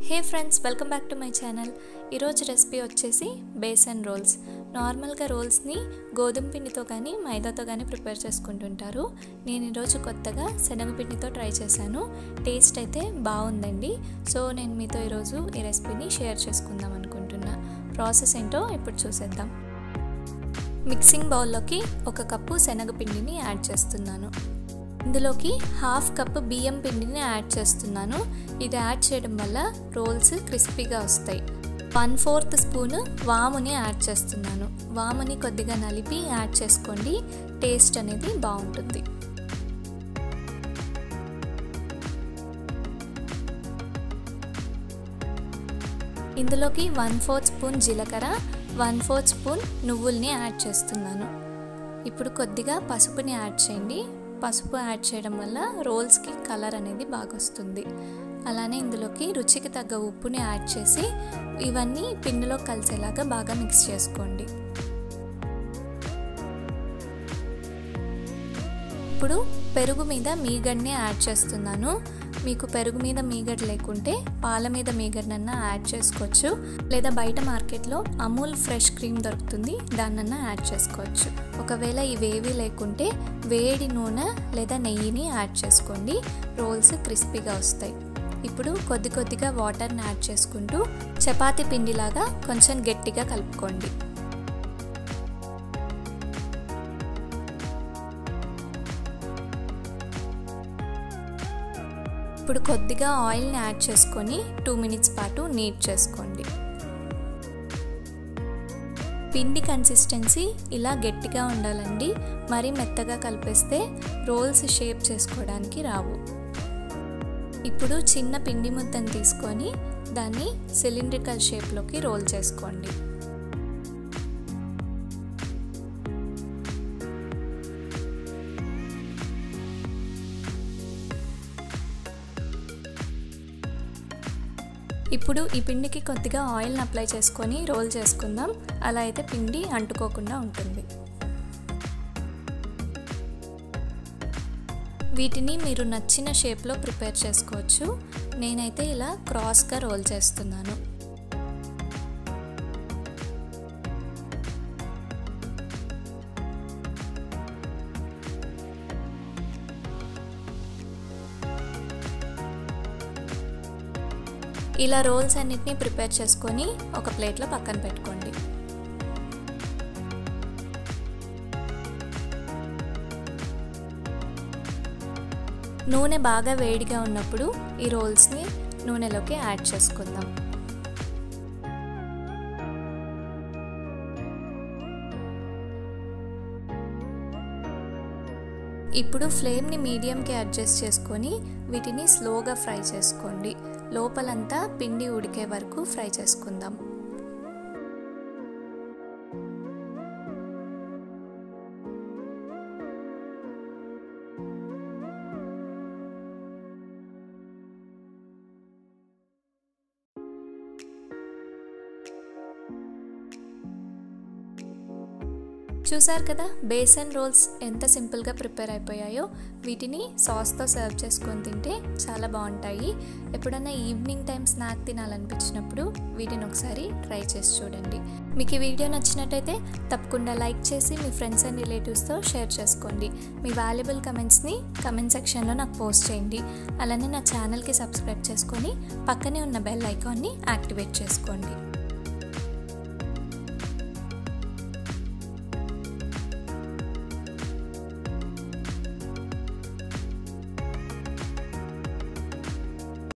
hey friends welcome back to my channel ఈరోజు recipe వచ్చేసి besan roles నార్మల్గా రోల్స్ని గోధుమ పిండితో కానీ మైదాతో కానీ ప్రిపేర్ చేసుకుంటుంటారు నేను ఈరోజు కొత్తగా శనగపిండితో ట్రై చేశాను టేస్ట్ అయితే బాగుందండి సో నేను మీతో ఈరోజు ఈ రెసిపీని షేర్ చేసుకుందాం అనుకుంటున్నా ప్రాసెస్ ఏంటో ఇప్పుడు చూసేద్దాం మిక్సింగ్ బౌల్లోకి ఒక కప్పు శనగపిండిని యాడ్ చేస్తున్నాను ఇందులోకి హాఫ్ కప్ బియ్యం పిండిని యాడ్ చేస్తున్నాను ఇది యాడ్ చేయడం వల్ల రోల్స్ క్రిస్పీగా వస్తాయి వన్ ఫోర్త్ స్పూన్ వాముని యాడ్ చేస్తున్నాను వాముని కొద్దిగా నలిపి యాడ్ చేసుకోండి టేస్ట్ అనేది బాగుంటుంది ఇందులోకి వన్ ఫోర్త్ స్పూన్ జీలకర్ర వన్ ఫోర్త్ స్పూన్ నువ్వుల్ని యాడ్ చేస్తున్నాను ఇప్పుడు కొద్దిగా పసుపుని యాడ్ చేయండి పసుపు యాడ్ చేయడం వల్ల రోల్స్కి కలర్ అనేది బాగా వస్తుంది అలానే ఇందులోకి రుచికి తగ్గ ఉప్పుని యాడ్ చేసి ఇవన్నీ పిండిలో కలిసేలాగా బాగా మిక్స్ చేసుకోండి ఇప్పుడు పెరుగు మీద మీగడ్ని యాడ్ చేస్తున్నాను మీకు పెరుగు మీద మీగడ లేకుంటే పాల మీద మీగడనన్నా యాడ్ చేసుకోవచ్చు లేదా బయట మార్కెట్లో అమూల్ ఫ్రెష్ క్రీమ్ దొరుకుతుంది దాన్నన్నా యాడ్ చేసుకోవచ్చు ఒకవేళ ఇవేవి లేకుంటే వేడి నూనె లేదా నెయ్యిని యాడ్ చేసుకోండి రోల్స్ క్రిస్పీగా వస్తాయి ఇప్పుడు కొద్ది కొద్దిగా వాటర్ని యాడ్ చేసుకుంటూ చపాతీ పిండిలాగా కొంచెం గట్టిగా కలుపుకోండి ఇప్పుడు కొద్దిగా ఆయిల్ని యాడ్ చేసుకొని టూ మినిట్స్ పాటు నీట్ చేసుకోండి పిండి కన్సిస్టెన్సీ ఇలా గట్టిగా ఉండాలండి మరీ మెత్తగా కలిపేస్తే రోల్స్ షేప్ చేసుకోవడానికి రావు ఇప్పుడు చిన్న పిండి ముద్దను తీసుకొని దాన్ని సిలిండ్రికల్ షేప్లోకి రోల్ చేసుకోండి ఇప్పుడు ఈ పిండికి కొద్దిగా ఆయిల్ని అప్లై చేసుకొని రోల్ చేసుకుందాం అలా అయితే పిండి అంటుకోకుండా ఉంటుంది వీటిని మీరు నచ్చిన షేప్లో ప్రిపేర్ చేసుకోవచ్చు నేనైతే ఇలా క్రాస్గా రోల్ చేస్తున్నాను ఇలా రోల్స్ అన్నిటినీ ప్రిపేర్ చేసుకొని ఒక ప్లేట్లో పక్కన పెట్టుకోండి నూనె బాగా వేడిగా ఉన్నప్పుడు ఈ రోల్స్ని నూనెలోకి యాడ్ చేసుకుందాం ఇప్పుడు ఫ్లేమ్ని మీడియంకి అడ్జస్ట్ చేసుకొని వీటిని స్లోగా ఫ్రై చేసుకోండి లోపలంతా పిండి ఉడికే వరకు ఫ్రై చేసుకుందాం చూసారు కదా బేసన్ రోల్స్ ఎంత సింపుల్గా ప్రిపేర్ అయిపోయాయో వీటిని సాస్తో సర్వ్ చేసుకొని తింటే చాలా బాగుంటాయి ఎప్పుడన్నా ఈవినింగ్ టైం స్నాక్ తినాలనిపించినప్పుడు వీటిని ఒకసారి ట్రై చేసి చూడండి మీకు ఈ వీడియో నచ్చినట్టయితే తప్పకుండా లైక్ చేసి మీ ఫ్రెండ్స్ అండ్ రిలేటివ్స్తో షేర్ చేసుకోండి మీ వాల్యుబుల్ కమెంట్స్ని కమెంట్ సెక్షన్లో నాకు పోస్ట్ చేయండి అలానే నా ఛానల్కి సబ్స్క్రైబ్ చేసుకొని పక్కనే ఉన్న బెల్ ఐకాన్ని యాక్టివేట్ చేసుకోండి